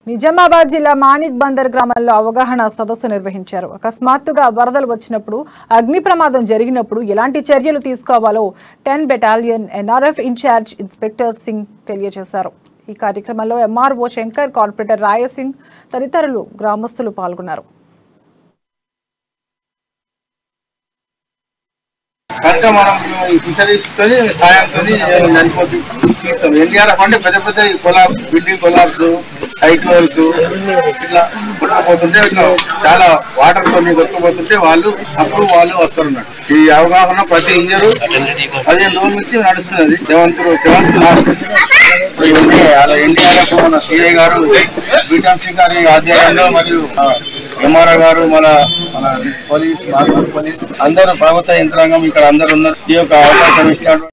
నిజామాబాద్ జిల్లా మాణిక్ బందర్ గ్రామంలో అవగాహన సదస్సు నిర్వహించారు అకస్మాత్తుగా వరదలు వచ్చినప్పుడు అగ్ని ప్రమాదం జరిగినప్పుడు ఎలాంటి చర్యలు తీసుకోవాలో ten battalion NRF incharge inspector Singh తెలియజేశారు ఈ కార్యక్రమంలో ఎంఆర్ఓ శంకర్ కార్పొరేటర్ రాయసింగ్ తదితరులు గ్రామస్తులు పాల్గొన్నారు కనుక మనం ఈ ఫిషరీస్ తోని సాయంతో చనిపోతుంది తీస్తాం ఎన్డీఆర్ఎఫ్ అంటే పెద్ద పెద్ద కొలాబ్స్ బిల్డింగ్ కొలాబ్స్ సైక్లోన్స్ ఇట్లా కొట్టుకుపోతుంటే ఇట్లా చాలా వాటర్ తోని కొట్టుకుపోతుంటే వాళ్ళు అప్పుడు వాళ్ళు వస్తున్నారు ఈ అవగాహన ప్రతి ఇంజరు పదిహేను రోజుల నుంచి నడుస్తున్నది సెవెంత్ సెవెంత్ లాస్ట్ అలా ఎన్డీఆర్ఎఫ్ మన సిఐ గారు బీటాంసీ గారి ఆధ్వర్యంలో మరియు ఎంఆర్ఓ గారు మన మన పోలీస్ నాగూర్ పోలీస్ అందరూ ప్రభుత్వ యంత్రాంగం ఇక్కడ అందరు ఉన్నారు ఈ యొక్క అవకాశం ఇచ్చినటువంటి